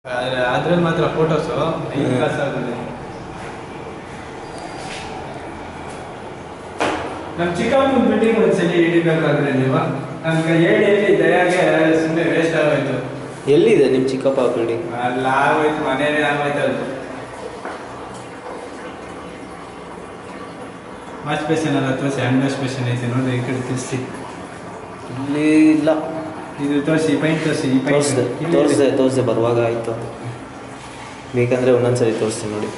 ಆದ್ರೆ ಅದ್ರಲ್ಲಿ ಮಾತ್ರ ಫೋಟೋಸು ಹ್ಮ್. ಕ್ಲಾಸ್ ಆಗುತ್ತೆ ನಮ್ಮ ಚಿಕ್ಕಮ್ಮನ ಬಿಲ್ಡಿಂಗ್ ಒಂದ್ಸಲಿ ಹಿಡಿಬೇಕಾದ್ರೆ ನೀವು ನಮ್ಗೆ ಹೇಳಿ ಹೇಳಿ ದಯಾಗೆ ಸುಮ್ಮನೆ ವೇಸ್ಟ್ ಆಗೋಯ್ತು ಎಲ್ಲಿದೆ ನಿಮ್ಮ ಚಿಕ್ಕಪ್ಪ ಬಿಲ್ಡಿಂಗ್ ಅಲ್ಲ ಆಗೋಯ್ತು ಮನೇಲಿ ಆಗೋಯ್ತು ಅದು ವಾಶ್ ಬೇಸಿನ್ ಎಲ್ಲ ತೋರಿಸಿ ಹ್ಯಾಂಡ್ ವಾಶ್ ಬೇಸಿನ್ ಐತೆ ನೋಡಿ ಈ ಕಡೆ ತಿರ್ಸಿ ಇಲ್ಲಿ ಇಲ್ಲ ಇದು ತೋರಿಸಿ ಪೈಂಟ್ ತೋರಿಸಿ ಈ ತೋರಿಸ್ದೆ ಪೈಂಟ್ ತೋರಿಸ್ದೆ ತೋರಿಸ್ದೆ ಬರುವಾಗ ಆಯಿತು ಬೇಕಂದರೆ ಒಂದೊಂದ್ಸರಿ ತೋರಿಸ್ತೀನಿ ನೋಡಿ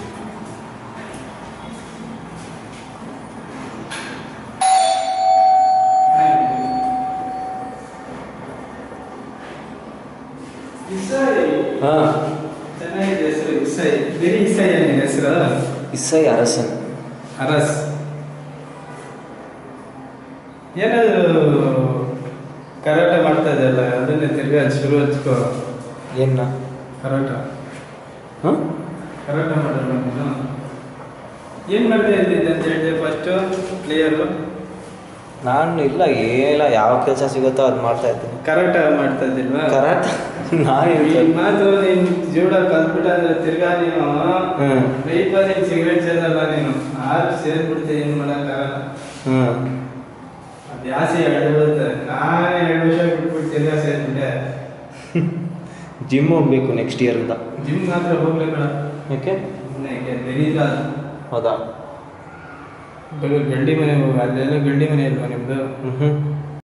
ಹಾಂ ಚೆನ್ನಾಗಿದೆ ಹೆಸರು ಇಸೈ ಬರೀ ಇಸೈ ಏನಿದೆ ಹೆಸರು ಇಸ್ಸೈ ಅರಸನ್ ಅರಸ್ ಏನಾದ್ರು ಕರಾಟೆ ಮಾಡ್ತಾ ಇದೆಯಲ್ಲ ಅದನ್ನೇ ತಿರ್ಗಾ ಶುರು ಹಚ್ಕೋ ಏನ ಕರಾಟ ಹಾಂ ಕರಾಟೆ ಮಾಡೋದು ನೀನು ಏನು ಮಾಡ್ತಾ ಇದ್ದಿದ್ದೆ ಅಂತ ಹೇಳಿದೆ ಫಸ್ಟು ಪ್ಲೇಯರು ನಾನು ಇಲ್ಲ ಏನಿಲ್ಲ ಯಾವ ಕೆಲಸ ಸಿಗುತ್ತೋ ಅದು ಮಾಡ್ತಾ ಇದ್ದೀನಿ ಕರಾಟ ಮಾಡ್ತಾ ಇದ್ದಿಲ್ವಾ ಕರಾಟ ನಾನು ಈ ಮಾತು ನೀನು ಜೀವನ ಕಲ್ತ್ಬಿಟ್ಟ ಅಂದ್ರೆ ತಿರ್ಗಾ ನೀನು ಹ್ಮ್. ಬೈಪ ನೀನು ಸಿಗರೇಟ್ ಸೇದಲ್ಲ ನೀನು ಆರು ಸೇರ್ಬಿಡ್ತೆ ಏನು ಮಾಡೋಕ್ಕಾಗಲ್ಲ ಹ್ಞೂ ಅದು ಆಸೆ ಎರಡು ಬರುತ್ತೆ ನಾನು ಎರಡು ವರ್ಷ ಬಿಟ್ಬಿಟ್ಟು ತಿರ್ಗಾ ಸೇರ್ಬಿಟ್ಟೆ ಜಿಮ್ ಹೋಗ್ಬೇಕು ನೆಕ್ಸ್ಟ್ ಇಯರಿಂದ ಜಿಮ್ ಮಾತ್ರ ಹೋಗ್ಬೇಕಲ್ಲ ಯಾಕೆ ಬೆಳೀತ ಹೌದಾ ಗಂಡಿ ಮನೆ ಹೋಗ ಅಲ್ಲೆಲ್ಲ ಗಂಡಿ ಮನೆ ಇಲ್ವಾ ನಿಮ್ದು ಹ್ಞೂ ಹ್ಞೂ